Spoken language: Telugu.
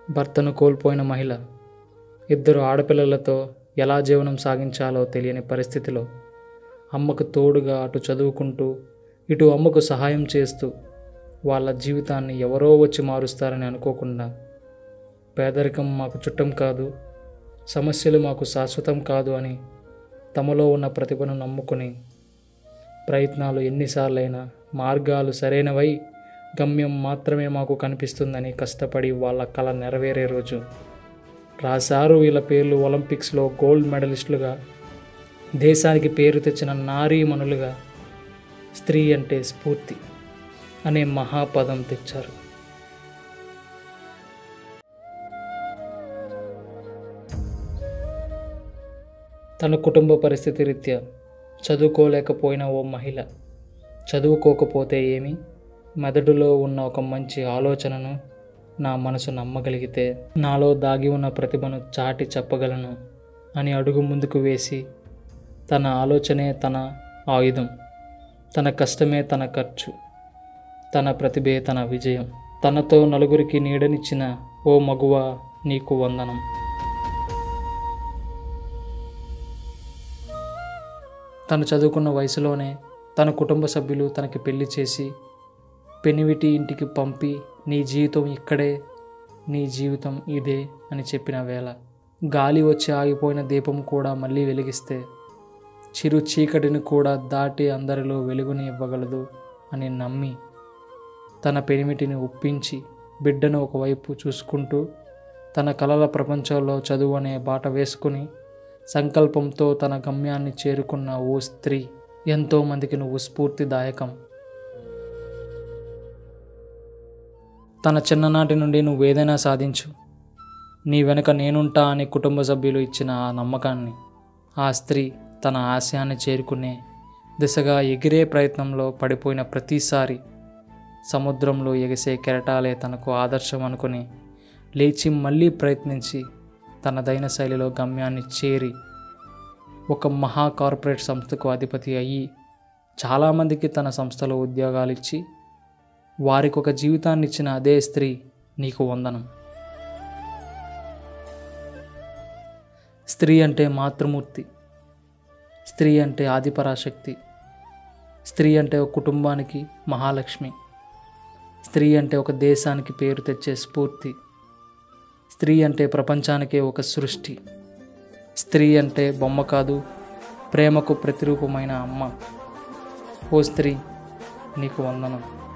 భర్తను కోల్పోయిన మహిళ ఇద్దరు ఆడపిల్లలతో ఎలా జీవనం సాగించాలో తెలియని పరిస్థితిలో అమ్మకు తోడుగా అటు చదువుకుంటూ ఇటు అమ్మకు సహాయం చేస్తూ వాళ్ళ జీవితాన్ని ఎవరో వచ్చి మారుస్తారని అనుకోకుండా పేదరికం మాకు చుట్టం కాదు సమస్యలు మాకు శాశ్వతం కాదు అని తమలో ఉన్న ప్రతిభను నమ్ముకుని ప్రయత్నాలు ఎన్నిసార్లైనా మార్గాలు సరైనవై గమ్యం మాత్రమే మాకు కనిపిస్తుందని కష్టపడి వాళ్ళ కళ నెరవేరే రోజు రాశారు వీళ్ళ పేర్లు ఒలింపిక్స్లో గోల్డ్ మెడలిస్టులుగా దేశానికి పేరు తెచ్చిన నారీమణులుగా స్త్రీ అంటే స్ఫూర్తి అనే మహాపదం తెచ్చారు తన కుటుంబ పరిస్థితి రీత్యా చదువుకోలేకపోయిన ఓ మహిళ చదువుకోకపోతే ఏమి మెదడులో ఉన్న ఒక మంచి ఆలోచనను నా మనసు నమ్మగలిగితే నాలో దాగి ఉన్న ప్రతిభను చాటి చెప్పగలను అని అడుగు ముందుకు వేసి తన ఆలోచనే తన ఆయుధం తన కష్టమే తన ఖర్చు తన ప్రతిభే తన విజయం తనతో నలుగురికి నీడనిచ్చిన ఓ మగువ నీకు వందనం తను చదువుకున్న వయసులోనే తన కుటుంబ సభ్యులు తనకి పెళ్లి చేసి పెనివిటి ఇంటికి పంపి నీ జీవితం ఇక్కడే నీ జీవితం ఇదే అని చెప్పిన వేళ గాలి వచ్చి ఆగిపోయిన దీపం కూడా మళ్ళీ వెలిగిస్తే చిరు చీకటిని కూడా దాటి అందరిలో వెలుగుని ఇవ్వగలదు అని నమ్మి తన పెనిమిటిని ఒప్పించి బిడ్డను ఒకవైపు చూసుకుంటూ తన కలల ప్రపంచంలో చదువు అనే బాట వేసుకుని సంకల్పంతో తన గమ్యాన్ని చేరుకున్న ఓ స్త్రీ ఎంతోమందికి నువ్వు స్ఫూర్తిదాయకం తన చిన్ననాటి నుండి నువ్వు ఏదైనా సాధించు నీ వెనుక నేనుంటా అని కుటుంబ సభ్యులు ఇచ్చిన ఆ నమ్మకాన్ని ఆ స్త్రీ తన ఆశయాన్ని చేరుకునే దిశగా ఎగిరే ప్రయత్నంలో పడిపోయిన ప్రతిసారి సముద్రంలో ఎగసే కెరటాలే తనకు ఆదర్శం అనుకుని లేచి మళ్ళీ ప్రయత్నించి తనదైన శైలిలో గమ్యాన్ని చేరి ఒక మహా కార్పొరేట్ సంస్థకు అధిపతి అయ్యి చాలామందికి తన సంస్థలో ఉద్యోగాలు ఇచ్చి వారికి ఒక జీవితాన్ని ఇచ్చిన అదే స్త్రీ నీకు వందనం స్త్రీ అంటే మాతృమూర్తి స్త్రీ అంటే ఆదిపరాశక్తి స్త్రీ అంటే ఒక కుటుంబానికి మహాలక్ష్మి స్త్రీ అంటే ఒక దేశానికి పేరు తెచ్చే స్ఫూర్తి స్త్రీ అంటే ప్రపంచానికే ఒక సృష్టి స్త్రీ అంటే బొమ్మ కాదు ప్రేమకు ప్రతిరూపమైన అమ్మ ఓ స్త్రీ నీకు వందనం